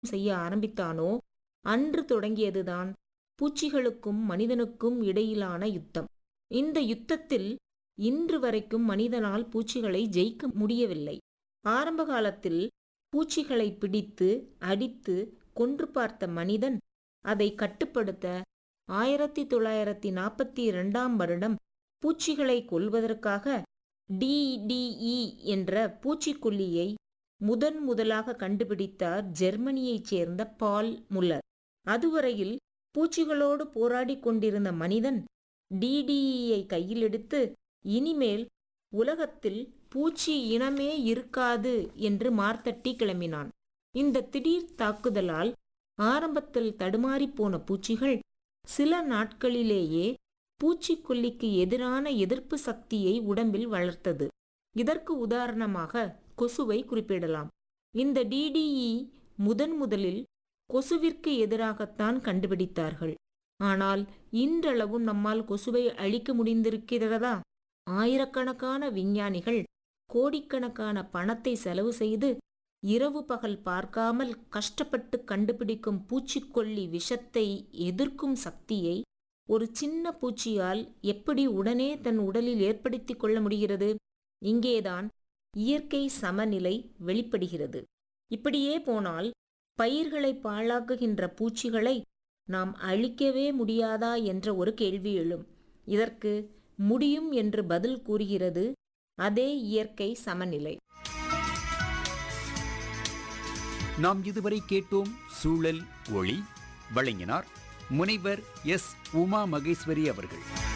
செய்ய ஆரம்பித்தானோ அன்று தொடங்கியதுதான் பூச்சிகளுக்கும் மனிதனுக்கும் இடையிலான யுத்தம் இந்த யுத்தத்தில் இன்று வரைக்கும் மனிதனால் பூச்சிகளை ஜெயிக்க முடியவில்லை ஆரம்ப காலத்தில் பூச்சிகளை பிடித்து அடித்து கொன்று பார்த்த மனிதன் அதை கட்டுப்படுத்த ஆயிரத்தி தொள்ளாயிரத்தி நாற்பத்தி இரண்டாம் வருடம் பூச்சிகளை கொல்வதற்காக டிடிஇ என்ற பூச்சிக்கொல்லியை முதன் முதலாக கண்டுபிடித்தார் ஜெர்மனியைச் சேர்ந்த பால் முல்லர் அதுவரையில் பூச்சிகளோடு போராடி கொண்டிருந்த மனிதன் டிடிஇயை கையில் எடுத்து இனிமேல் உலகத்தில் பூச்சி இனமே இருக்காது என்று மார்த்தட்டி கிளம்பினான் இந்த திடீர் தாக்குதலால் ஆரம்பத்தில் தடுமாறிப்போன பூச்சிகள் சில நாட்களிலேயே பூச்சிக்கொல்லிக்கு எதிரான எதிர்ப்பு சக்தியை உடம்பில் வளர்த்தது இதற்கு உதாரணமாக கொசுவை குறிப்பிடலாம் இந்த டிடிஇ முதன் முதலில் கொசுவிற்கு எதிராகத்தான் கண்டுபிடித்தார்கள் ஆனால் இன்றளவும் நம்மால் கொசுவை அழிக்க முடிந்திருக்கிறதா ஆயிரக்கணக்கான விஞ்ஞானிகள் கோடிக்கணக்கான பணத்தை செலவு செய்து இரவு பகல் பார்க்காமல் கஷ்டப்பட்டு கண்டுபிடிக்கும் பூச்சிக்கொல்லி விஷத்தை எதிர்க்கும் சக்தியை ஒரு சின்ன பூச்சியால் எப்படி உடனே தன் உடலில் ஏற்படுத்தி கொள்ள முடிகிறது இங்கேதான் இயற்கை சமநிலை வெளிப்படுகிறது இப்படியே போனால் பயிர்களை பாழாக்குகின்ற பூச்சிகளை நாம் அழிக்கவே முடியாதா என்ற ஒரு கேள்வி எழும் இதற்கு முடியும் என்று பதில் கூறுகிறது அதே இயற்கை சமநிலை நாம் இதுவரை கேட்டோம் சூழல் ஒளி வழங்கினார் முனைவர் எஸ் உமா மகேஸ்வரி அவர்கள்